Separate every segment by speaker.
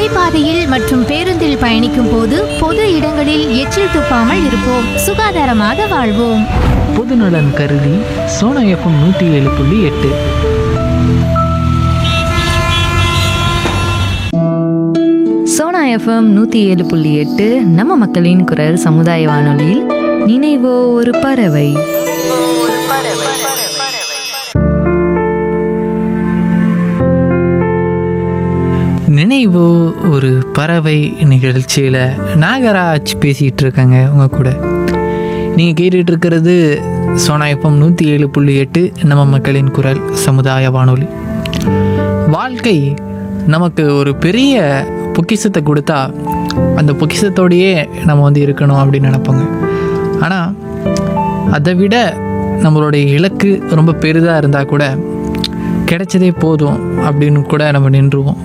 Speaker 1: நடைபாதையில் மற்றும் பேருந்தில் பயணிக்கும் போது பொது இடங்களில் எச்சில் துப்பாமல் இருப்போம் சுகாதாரமாக வாழ்வோம்
Speaker 2: பொதுநலன் கருதி சோனா எஃப்எம் நூற்றி ஏழு புள்ளி எட்டு
Speaker 3: சோனா எஃப்எம் நூற்றி ஏழு புள்ளி எட்டு நம்ம மக்களின் குரல் சமுதாய வானொலியில் நினைவோ ஒரு பறவை
Speaker 2: நினைவு ஒரு பறவை நிகழ்ச்சியில் நாகராஜ் பேசிகிட்டு இருக்கேங்க உங்கள் கூட நீங்கள் கேட்டுட்டு இருக்கிறது சோனா எஃப்எம் நூற்றி ஏழு புள்ளி எட்டு நம்ம மக்களின் குரல் சமுதாய வானொலி வாழ்க்கை நமக்கு ஒரு பெரிய பொக்கிஷத்தை கொடுத்தா அந்த பொக்கிஷத்தோடையே நம்ம வந்து இருக்கணும் அப்படின்னு நினைப்போங்க ஆனால் அதை விட நம்மளுடைய இலக்கு ரொம்ப பெரிதாக இருந்தால் கூட கிடைச்சதே போதும் அப்படின்னு கூட நம்ம நின்றுவோம்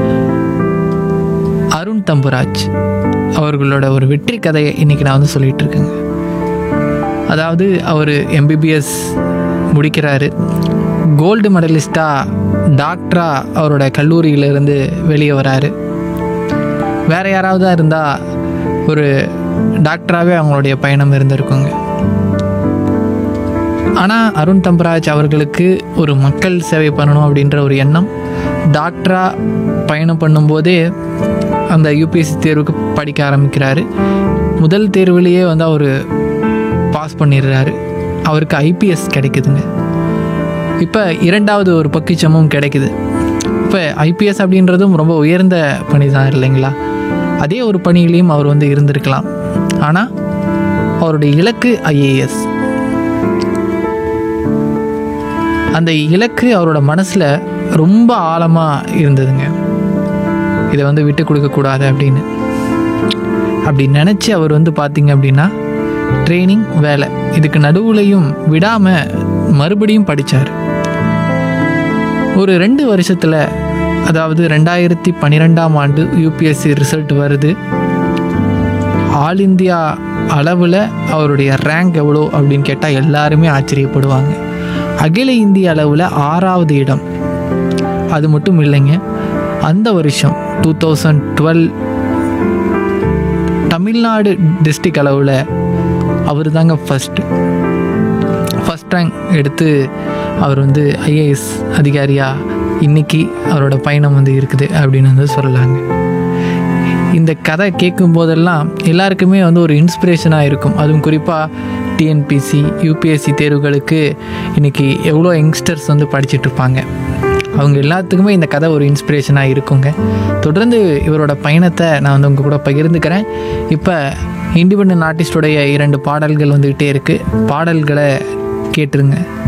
Speaker 2: அருண் தம்புராஜ் அவர்களோட ஒரு வெற்றி கதையை இன்றைக்கி நான் வந்து சொல்லிகிட்டு இருக்கேங்க அதாவது அவர் எம்பிபிஎஸ் முடிக்கிறாரு கோல்டு மெடலிஸ்டாக டாக்டராக அவரோட கல்லூரியிலேருந்து வெளியே வராரு வேறு யாராவது இருந்தால் ஒரு டாக்டராகவே அவங்களுடைய பயணம் இருந்திருக்குங்க ஆனால் அருண் தம்பராஜ் அவர்களுக்கு ஒரு மக்கள் சேவை பண்ணணும் அப்படின்ற ஒரு எண்ணம் டாக்டராக பயணம் பண்ணும்போதே அந்த யூபிஎஸ்சி தேர்வுக்கு படிக்க ஆரம்பிக்கிறாரு முதல் தேர்வுலேயே வந்து அவர் பாஸ் பண்ணிடுறாரு அவருக்கு ஐபிஎஸ் கிடைக்குதுங்க இப்போ இரண்டாவது ஒரு பக்கிச்சமும் கிடைக்குது இப்போ ஐபிஎஸ் அப்படின்றதும் ரொம்ப உயர்ந்த பணி தான் இல்லைங்களா அதே ஒரு பணியிலையும் அவர் வந்து இருந்திருக்கலாம் ஆனால் அவருடைய இலக்கு ஐஏஎஸ் அந்த இலக்கு அவரோட மனசில் ரொம்ப ஆழமாக இருந்ததுங்க இதை வந்து விட்டு கொடுக்கக்கூடாது அப்படின்னு அப்படி நினச்சி அவர் வந்து பார்த்தீங்க அப்படின்னா ட்ரைனிங் வேலை இதுக்கு நடுவுலையும் விடாமல் மறுபடியும் படித்தார் ஒரு ரெண்டு வருஷத்தில் அதாவது ரெண்டாயிரத்தி பன்னிரெண்டாம் ஆண்டு யூபிஎஸ்சி ரிசல்ட் வருது ஆல் இந்தியா அளவில் அவருடைய ரேங்க் எவ்வளோ அப்படின்னு கேட்டால் எல்லாருமே ஆச்சரியப்படுவாங்க அகில இந்திய அளவில் ஆறாவது இடம் அது மட்டும் இல்லைங்க அந்த வருஷம் two thousand twelve Tamil Nadu district அளவில் அவர் தாங்க ஃபஸ்ட்டு ஃபஸ்ட் ரேங்க் எடுத்து அவர் வந்து ஐஏஎஸ் அதிகாரியாக இன்னைக்கு அவரோட பயணம் வந்து இருக்குது அப்படின்னு வந்து சொல்லலாங்க இந்த கதை கேட்கும் போதெல்லாம் எல்லாருக்குமே வந்து ஒரு இன்ஸ்பிரேஷனாக இருக்கும் அதுவும் குறிப்பாக டிஎன்பிசி யூபிஎஸ்சி தேர்வுகளுக்கு இன்றைக்கி எவ்வளோ யங்ஸ்டர்ஸ் வந்து படிச்சுட்டு இருப்பாங்க அவங்க எல்லாத்துக்குமே இந்த கதை ஒரு இன்ஸ்பிரேஷனாக இருக்குங்க தொடர்ந்து இவரோட பயணத்தை நான் வந்து உங்கள் கூட பகிர்ந்துக்கிறேன் இப்போ இண்டிபெண்ட் ஆர்டிஸ்டோடைய இரண்டு பாடல்கள் வந்துக்கிட்டே இருக்குது பாடல்களை கேட்டுருங்க